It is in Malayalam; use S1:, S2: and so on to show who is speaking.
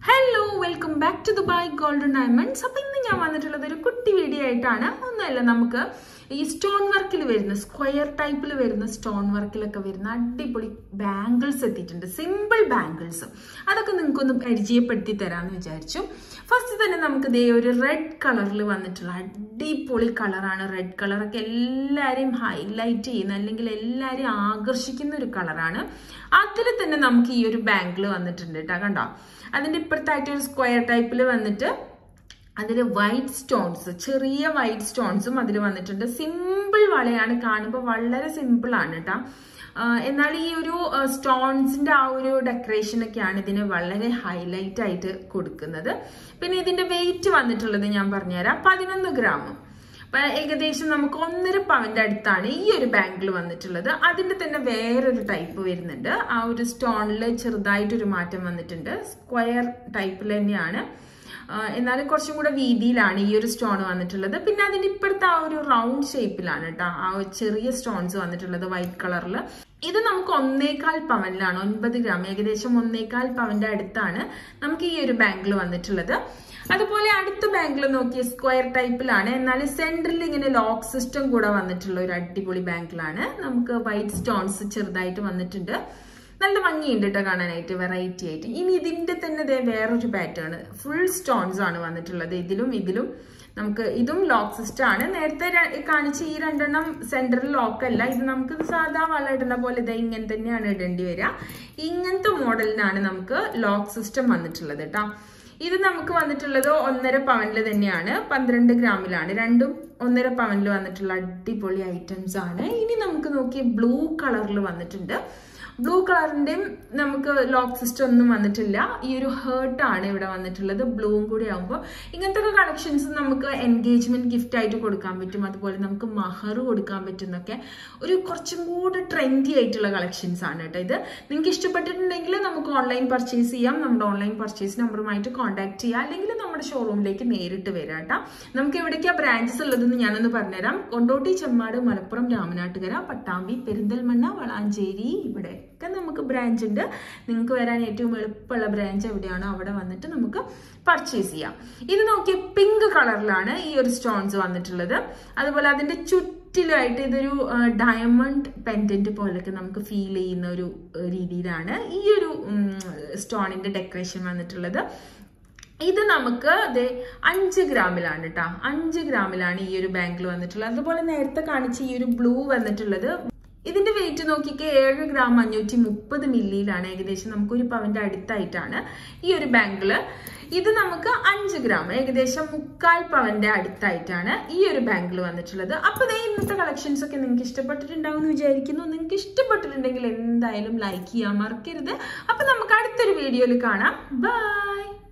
S1: hello welcome back to Dubai golden diamonds അപ്പൊ ഇന്ന് ഞാൻ വന്നിട്ടുള്ളത് ഒരു കുട്ടി വീഡിയോ ആയിട്ടാണ് ഒന്നുമല്ല നമുക്ക് ഈ സ്റ്റോൺ വർക്കിൽ വരുന്ന സ്ക്വയർ ടൈപ്പിൽ വരുന്ന സ്റ്റോൺ വർക്കിലൊക്കെ വരുന്ന അടിപൊളി ബാംഗിൾസ് എത്തിയിട്ടുണ്ട് സിമ്പിൾ ബാംഗിൾസ് അതൊക്കെ നിങ്ങൾക്കൊന്ന് പരിചയപ്പെടുത്തി തരാമെന്ന് വിചാരിച്ചു ഫസ്റ്റ് തന്നെ നമുക്ക് ദേ ഒരു റെഡ് കളറിൽ വന്നിട്ടുള്ള അടിപൊളി കളറാണ് റെഡ് കളറൊക്കെ എല്ലാവരെയും ഹൈലൈറ്റ് ചെയ്യുന്ന അല്ലെങ്കിൽ എല്ലാവരെയും ആകർഷിക്കുന്ന ഒരു കളറാണ് അതിൽ തന്നെ നമുക്ക് ഈ ഒരു ബാംഗിൾ വന്നിട്ടുണ്ട് കേട്ടോ കണ്ടോ അതിൻ്റെ ഇപ്പുറത്തായിട്ട് ഒരു സ്ക്വയർ ടൈപ്പിൽ വന്നിട്ട് അതിൽ വൈറ്റ് സ്റ്റോൺസ് ചെറിയ വൈറ്റ് സ്റ്റോൺസും അതിൽ വന്നിട്ടുണ്ട് സിമ്പിൾ വളയാണ് കാണുമ്പോൾ വളരെ സിമ്പിൾ ആണ് കേട്ടോ എന്നാൽ ഈ ഒരു സ്റ്റോൺസിന്റെ ആ ഒരു ഡെക്കറേഷൻ ഒക്കെയാണ് ഇതിന് വളരെ ഹൈലൈറ്റ് ആയിട്ട് കൊടുക്കുന്നത് പിന്നെ ഇതിന്റെ വെയിറ്റ് വന്നിട്ടുള്ളത് ഞാൻ പറഞ്ഞുതരാം പതിനൊന്ന് ഗ്രാം അപ്പൊ ഏകദേശം നമുക്ക് ഒന്നര പവന്റെ അടുത്താണ് ഈ ഒരു ബാങ്കിൾ വന്നിട്ടുള്ളത് അതിന്റെ തന്നെ വേറൊരു ടൈപ്പ് വരുന്നുണ്ട് ആ ഒരു സ്റ്റോണിൽ ചെറുതായിട്ടൊരു മാറ്റം വന്നിട്ടുണ്ട് സ്ക്വയർ ടൈപ്പിൽ തന്നെയാണ് എന്നാലും കുറച്ചും കൂടെ വീതിയിലാണ് ഈ ഒരു സ്റ്റോൺ വന്നിട്ടുള്ളത് പിന്നെ അതിന്റെ ഇപ്പോഴത്തെ ആ ഒരു റൗണ്ട് ഷേപ്പിലാണ് കേട്ടോ ആ ചെറിയ സ്റ്റോൺസ് വന്നിട്ടുള്ളത് വൈറ്റ് കളറിൽ ഇത് നമുക്ക് ഒന്നേകാൽ പവനിലാണ് ഒൻപത് ഗ്രാം ഏകദേശം ഒന്നേകാൽ പവന്റെ അടുത്താണ് നമുക്ക് ഈ ഒരു ബാങ്കിൾ വന്നിട്ടുള്ളത് അതുപോലെ അടുത്ത ബാങ്കിൽ നോക്കിയ സ്ക്വയർ ടൈപ്പിലാണ് എന്നാൽ സെന്ററിൽ ഇങ്ങനെ ലോക്ക് സിസ്റ്റം കൂടെ വന്നിട്ടുള്ള ഒരു അടിപൊളി ബാങ്കിലാണ് നമുക്ക് വൈറ്റ് സ്റ്റോൺസ് ചെറുതായിട്ട് വന്നിട്ടുണ്ട് നല്ല ഭംഗിയുണ്ട് കേട്ടോ കാണാനായിട്ട് വെറൈറ്റി ആയിട്ട് ഇനി ഇതിന്റെ തന്നെ വേറൊരു പാറ്റേൺ ഫുൾ സ്റ്റോൺസ് ആണ് വന്നിട്ടുള്ളത് ഇതിലും ഇതിലും നമുക്ക് ഇതും ലോക്ക് സിസ്റ്റം ആണ് നേരത്തെ കാണിച്ച ഈ രണ്ടെണ്ണം സെന്ററിൽ ലോക്ക് അല്ല ഇത് നമുക്ക് സാധാ വള ഇടുന്ന പോലെ ഇതാ ഇങ്ങനെ തന്നെയാണ് ഇടേണ്ടി വരിക ഇങ്ങനത്തെ മോഡലിനാണ് നമുക്ക് ലോക്ക് സിസ്റ്റം വന്നിട്ടുള്ളത് കേട്ടോ ഇത് നമുക്ക് വന്നിട്ടുള്ളത് ഒന്നര പവനിൽ തന്നെയാണ് പന്ത്രണ്ട് ഗ്രാമിലാണ് രണ്ടും ഒന്നര പവനിൽ വന്നിട്ടുള്ള അടിപൊളി ഐറ്റംസ് ആണ് ഇനി നമുക്ക് നോക്കി ബ്ലൂ കളറിൽ വന്നിട്ടുണ്ട് ബ്ലൂ കളറിന്റെയും നമുക്ക് ലോക്ക് സിസ്റ്റം ഒന്നും വന്നിട്ടില്ല ഈ ഒരു ഹേർട്ട് ആണ് ഇവിടെ വന്നിട്ടുള്ളത് ബ്ലൂവും കൂടി ആകുമ്പോൾ ഇങ്ങനത്തെ കളക്ഷൻസ് നമുക്ക് എൻഗേജ്മെന്റ് ഗിഫ്റ്റ് ആയിട്ട് കൊടുക്കാൻ പറ്റും അതുപോലെ നമുക്ക് മഹർ കൊടുക്കാൻ പറ്റുന്നൊക്കെ ഒരു കുറച്ചും കൂടി ട്രെൻഡി ആയിട്ടുള്ള കളക്ഷൻസ് ആണ് കേട്ടോ ഇത് നിങ്ങൾക്ക് ഇഷ്ടപ്പെട്ടിട്ടുണ്ടെങ്കിൽ നമുക്ക് ഓൺലൈൻ പർച്ചേസ് ചെയ്യാം നമ്മുടെ ഓൺലൈൻ പർച്ചേസ് നമ്പറുമായിട്ട് കോൺടാക്ട് ചെയ്യാം അല്ലെങ്കിൽ നമ്മുടെ ഷോറൂമിലേക്ക് നേരിട്ട് വരാം കേട്ടോ നമുക്ക് എവിടേക്കാണ് ബ്രാഞ്ചസ് ഉള്ളതെന്ന് ഞാനൊന്ന് പറഞ്ഞുതരാം കൊണ്ടോട്ടി ചെമ്മാട് മലപ്പുറം രാമനാട്ടുകര പട്ടാമ്പി പെരിന്തൽമണ്ണ വളാഞ്ചേരി ഇവിടെ ഒക്കെ നമുക്ക് ബ്രാഞ്ച് ഉണ്ട് നിങ്ങൾക്ക് വരാൻ ഏറ്റവും എളുപ്പമുള്ള ബ്രാഞ്ച് എവിടെയാണോ അവിടെ വന്നിട്ട് നമുക്ക് പർച്ചേസ് ചെയ്യാം ഇത് നോക്കിയ പിങ്ക് കളറിലാണ് ഈ ഒരു സ്റ്റോൺസ് വന്നിട്ടുള്ളത് അതുപോലെ അതിന്റെ ചുറ്റിലുമായിട്ട് ഇതൊരു ഡയമണ്ട് പെൻഡന്റ് പോലൊക്കെ നമുക്ക് ഫീൽ ചെയ്യുന്ന ഒരു രീതിയിലാണ് ഈ ഒരു സ്റ്റോണിന്റെ ഡെക്കറേഷൻ വന്നിട്ടുള്ളത് ഇത് നമുക്ക് അതെ അഞ്ച് ഗ്രാമിലാണ് കേട്ടോ അഞ്ച് ഗ്രാമിലാണ് ഈ ഒരു ബാങ്കിൽ വന്നിട്ടുള്ളത് അതുപോലെ നേരത്തെ കാണിച്ച ഈ ഒരു ബ്ലൂ വന്നിട്ടുള്ളത് ഇതിന്റെ വെയിറ്റ് നോക്കിക്കേ ഏഴ് ഗ്രാം അഞ്ഞൂറ്റി മുപ്പത് മില്ലിയിലാണ് ഏകദേശം നമുക്ക് ഒരു പവന്റെ അടുത്തായിട്ടാണ് ഈ ഒരു ബാങ്കിള് ഇത് നമുക്ക് അഞ്ച് ഗ്രാം ഏകദേശം മുക്കാൽ പവന്റെ അടുത്തായിട്ടാണ് ഈ ഒരു ബാങ്കിൽ വന്നിട്ടുള്ളത് അപ്പൊ ദേ ഇന്നത്തെ കളക്ഷൻസ് ഒക്കെ നിങ്ങൾക്ക് ഇഷ്ടപ്പെട്ടിട്ടുണ്ടാവും എന്ന് വിചാരിക്കുന്നു നിങ്ങൾക്ക് ഇഷ്ടപ്പെട്ടിട്ടുണ്ടെങ്കിൽ എന്തായാലും ലൈക്ക് ചെയ്യാൻ മറക്കരുത് അപ്പൊ നമുക്ക് അടുത്തൊരു വീഡിയോയിൽ കാണാം ബൈ